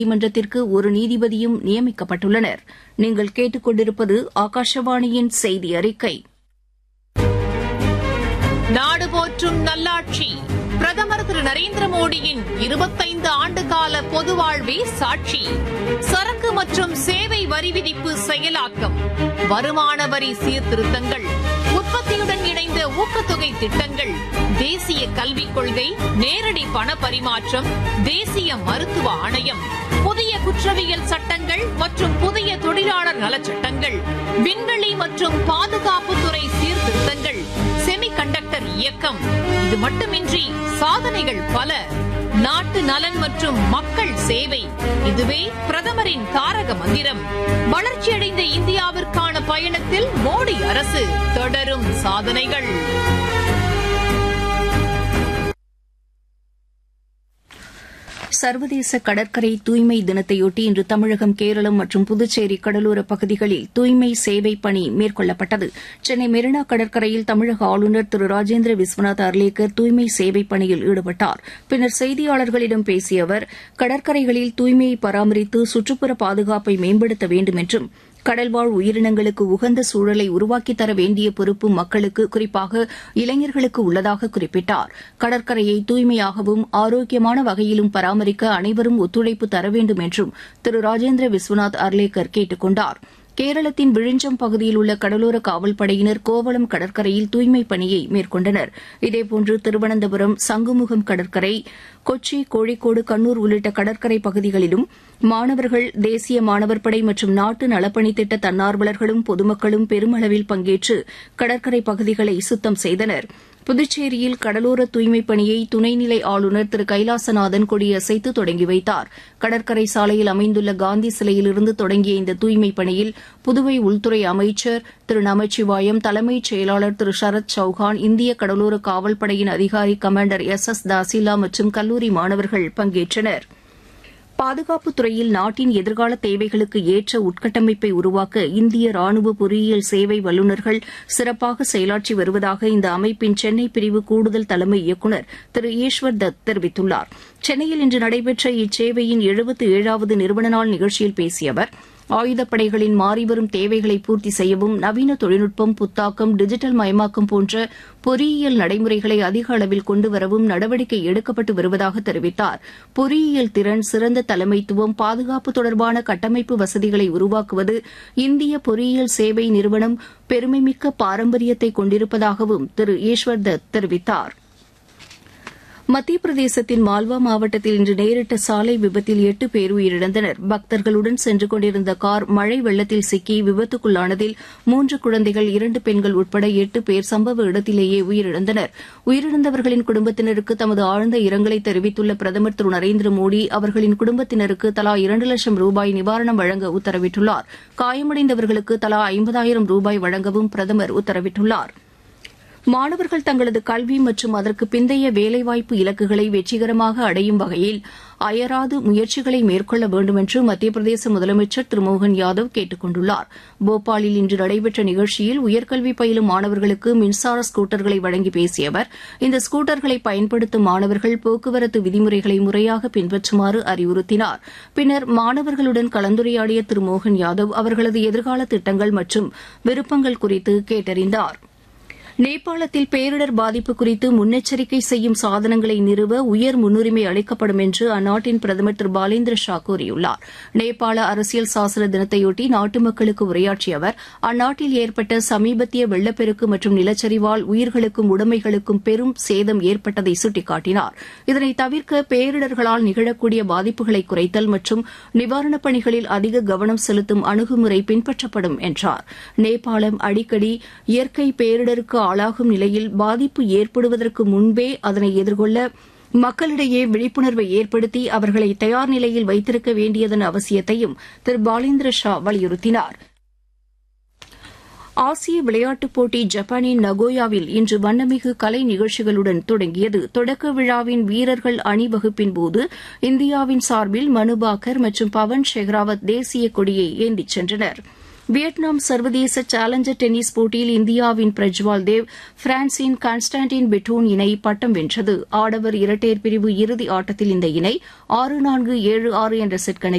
நீதிமன்றத்திற்கு ஒரு நீதிபதியும் நியமிக்கப்பட்டுள்ளனர் நீங்கள் கேட்டுக் கொண்டிருப்பது ஆகாஷவாணியின் செய்தி அறிக்கை நாடு போற்றும் நல்லாட்சி பிரதமர் திரு நரேந்திர மோடியின் இருபத்தைந்து ஆண்டு கால பொது வாழ்வே சாட்சி சரக்கு மற்றும் சேவை வரி விதிப்பு செயலாக்கம் வருமான வரி சீர்திருத்தங்கள் உற்பத்தியுடன் இணைந்த ஊக்கத்தொகை திட்டங்கள் தேசிய கல்விக் கொள்கை நேரடி பண பரிமாற்றம் தேசிய மருத்துவ ஆணையம் புதிய குற்றவியல் சட்டங்கள் மற்றும் புதிய தொழிலாளர் நலச்சட்டங்கள் விண்வெளி மற்றும் பாதுகாப்புத்துறை சீர்திருத்தங்கள் செமி கண்டக்டர் இயக்கம் இது மட்டுமின்றி சாதனைகள் பல நாட்டு நலன் மற்றும் மக்கள் சேவை இதுவே பிரதமரின் தாரக மந்திரம் வளர்ச்சியடைந்த இந்தியாவிற்கான பயணத்தில் மோடி அரசு தொடரும் சாதனைகள் சர்வதேச கடற்கரை தூய்மை தினத்தையொட்டி இன்று தமிழகம் கேரளம் மற்றும் புதுச்சேரி கடலோர பகுதிகளில் தூய்மை சேவை பணி மேற்கொள்ளப்பட்டது சென்னை மெரினா கடற்கரையில் தமிழக ஆளுநர் திரு ராஜேந்திர விஸ்வநாத் அர்லேக்கர் தூய்மை சேவை பணியில் ஈடுபட்டார் பின்னர் செய்தியாளர்களிடம் பேசிய அவர் கடற்கரைகளில் தூய்மையை பராமரித்து சுற்றுப்புற பாதுகாப்பை மேம்படுத்த வேண்டும் என்றும் கடல்வாழ் உயிரினங்களுக்கு உகந்த சூழலை உருவாக்கித் தர வேண்டிய பொறுப்பு மக்களுக்கு குறிப்பாக இளைஞர்களுக்கு உள்ளதாக குறிப்பிட்டார் கடற்கரையை தூய்மையாகவும் ஆரோக்கியமான வகையிலும் பராமரிக்க அனைவரும் ஒத்துழைப்பு தர வேண்டும் என்றும் திரு ராஜேந்திர விஸ்வநாத் அர்லேக்கர் கேட்டுக் கொண்டார் கேரளத்தின் விழிஞ்சம் பகுதியில் உள்ள கடலோர காவல்படையினர் கோவளம் கடற்கரையில் தூய்மைப் பணியை மேற்கொண்டனர் இதேபோன்று திருவனந்தபுரம் சங்குமுகம் கடற்கரை கொச்சி கோழிக்கோடு கண்ணூர் உள்ளிட்ட கடற்கரை பகுதிகளிலும் மாணவர்கள் தேசிய மாணவர் படை மற்றும் நாட்டு நலப்பணி திட்ட தன்னார்வலர்களும் பொதுமக்களும் பெருமளவில் பங்கேற்று கடற்கரை பகுதிகளை சுத்தம் செய்தனர் புதுச்சேரியில் கடலோர தூய்மைப் பணியை துணைநிலை ஆளுநர் திரு கைலாசநாதன் கொடியசைத்து தொடங்கி வைத்தார் கடற்கரை சாலையில் அமைந்துள்ள காந்தி சிலையிலிருந்து தொடங்கிய இந்த தூய்மைப் பணியில் புதுவை உள்துறை அமைச்சர் திரு நமச்சிவாயம் தலைமைச் செயலாளர் திரு சரத் சௌஹான் இந்திய கடலோர காவல்படையின் அதிகாரி கமாண்டர் எஸ் எஸ் தாசிலா மற்றும் கல்லூரி மாணவர்கள் பங்கேற்றனா் பாதுகாப்புத் துறையில் நாட்டின் எதிர்கால தேவைகளுக்கு ஏற்ற உட்கட்டமைப்பை உருவாக்க இந்திய ராணுவ பொறியியல் சேவை வல்லுநர்கள் சிறப்பாக செயலாற்றி வருவதாக இந்த அமைப்பின் சென்னை பிரிவு கூடுதல் தலைமை இயக்குநர் திரு ஈஸ்வர் தத் தெரிவித்துள்ளார் சென்னையில் இன்று நடைபெற்ற இச்சேவையின் எழுபத்து ஏழாவது நிறுவன நாள் நிகழ்ச்சியில் பேசிய அவர் ஆயுதப்படைகளின் மாறிவரும் தேவைகளை பூர்த்தி செய்யவும் நவீன தொழில்நுட்பம் புத்தாக்கம் டிஜிட்டல் மயமாக்கம் போன்ற பொறியியல் நடைமுறைகளை அதிக அளவில் கொண்டுவரவும் நடவடிக்கை எடுக்கப்பட்டு வருவதாக தெரிவித்தார் பொறியியல் திறன் சிறந்த தலைமைத்துவம் பாதுகாப்பு தொடர்பான கட்டமைப்பு வசதிகளை உருவாக்குவது இந்திய பொறியியல் சேவை நிறுவனம் பெருமைமிக்க பாரம்பரியத்தை கொண்டிருப்பதாகவும் திரு ஈஸ்வர் தத் தெரிவித்தார் மத்திய பிரதேசத்தின் மால்வா மாவட்டத்தில் இன்று நேரிட்ட சாலை விபத்தில் எட்டு பேர் உயிரிழந்தனர் பக்தர்களுடன் சென்று கொண்டிருந்த கார் மழை வெள்ளத்தில் சிக்கி விபத்துக்குள்ளானதில் மூன்று குழந்தைகள் இரண்டு பெண்கள் உட்பட எட்டு பேர் சம்பவ இடத்திலேயே உயிரிழந்தனர் உயிரிழந்தவர்களின் குடும்பத்தினருக்கு தமது ஆழ்ந்த இரங்கலை தெரிவித்துள்ள பிரதமர் திரு நரேந்திர மோடி அவர்களின் குடும்பத்தினருக்கு தலா இரண்டு லட்சம் ரூபாய் நிவாரணம் வழங்க உத்தரவிட்டுள்ளார் காயமடைந்தவர்களுக்கு தலா ஐம்பதாயிரம் ரூபாய் வழங்கவும் பிரதமர் உத்தரவிட்டுள்ளாா் மாணவர்கள் தங்களது கல்வி மற்றும் அதற்கு பிந்தைய வேலைவாய்ப்பு இலக்குகளை வெற்றிகரமாக அடையும் வகையில் அயராது முயற்சிகளை மேற்கொள்ள வேண்டும் என்று மத்திய பிரதேச முதலமைச்சர் திரு மோகன் யாதவ் கேட்டுக் கொண்டுள்ளார் போபாலில் இன்று நடைபெற்ற நிகழ்ச்சியில் உயர்கல்வி பயிலும் மாணவர்களுக்கு மின்சார ஸ்கூட்டர்களை வழங்கி பேசிய அவர் இந்த ஸ்கூட்டர்களை பயன்படுத்தும் மாணவர்கள் போக்குவரத்து விதிமுறைகளை முறையாக பின்பற்றுமாறு அறிவுறுத்தினார் பின்னர் மாணவர்களுடன் கலந்துரையாடிய திரு மோகன் யாதவ் அவர்களது எதிர்கால திட்டங்கள் மற்றும் விருப்பங்கள் குறித்து கேட்டறிந்தாா் நேபாளத்தில் பேரிடர் பாதிப்பு குறித்து முன்னெச்சரிக்கை செய்யும் சாதனங்களை நிறுவ உயர் முன்னுரிமை அளிக்கப்படும் என்று அந்நாட்டின் பிரதமர் திரு பாலேந்திர ஷா கூறியுள்ளார் நேபாள அரசியல் சாசன தினத்தையொட்டி நாட்டு மக்களுக்கு உரையாற்றிய அவர் அந்நாட்டில் ஏற்பட்ட சமீபத்திய வெள்ளப்பெருக்கு மற்றும் நிலச்சரிவால் உயிர்களுக்கும் உடைமைகளுக்கும் பெரும் சேதம் ஏற்பட்டதை சுட்டிக்காட்டினார் இதனை தவிர்க்க பேரிடர்களால் நிகழக்கூடிய பாதிப்புகளை குறைத்தல் மற்றும் நிவாரணப் பணிகளில் அதிக கவனம் செலுத்தும் அணுகுமுறை பின்பற்றப்படும் என்றார் நேபாளம் அடிக்கடி இயற்கை பேரிடருக்கு ஆளாகும் நிலையில் பாதிப்பு ஏற்படுவதற்கு முன்பே அதனை எதிர்கொள்ள மக்களிடையே விழிப்புணர்வை ஏற்படுத்தி அவர்களை தயார் நிலையில் வைத்திருக்க வேண்டியதன் அவசியத்தையும் திரு பாலேந்திர ஷா வலியுறுத்தினார் ஆசிய விளையாட்டுப் போட்டி ஜப்பானின் நகோயாவில் இன்று வண்ணமிகு கலை நிகழ்ச்சிகளுடன் தொடங்கியது தொடக்க விழாவின் வீரர்கள் அணிவகுப்பின் போது இந்தியாவின் சார்பில் மனுபாக்கர் மற்றும் பவன் ஷெஹ்ராவத் தேசிய கொடியை ஏந்திச் சென்றனா் வியட்நாம் சர்வதேச சேலஞ்சர் டென்னிஸ் போட்டியில் இந்தியாவின் பிரஜ்வால் தேவ் பிரான்சின் கான்ஸ்டான்டின் பெட்டூன் இணை பட்டம் வென்றது ஆடவர் இரட்டையர் பிரிவு இறுதி ஆட்டத்தில் இந்த இணை ஆறு நான்கு ஏழு ஆறு என்ற செட் கணக்கில்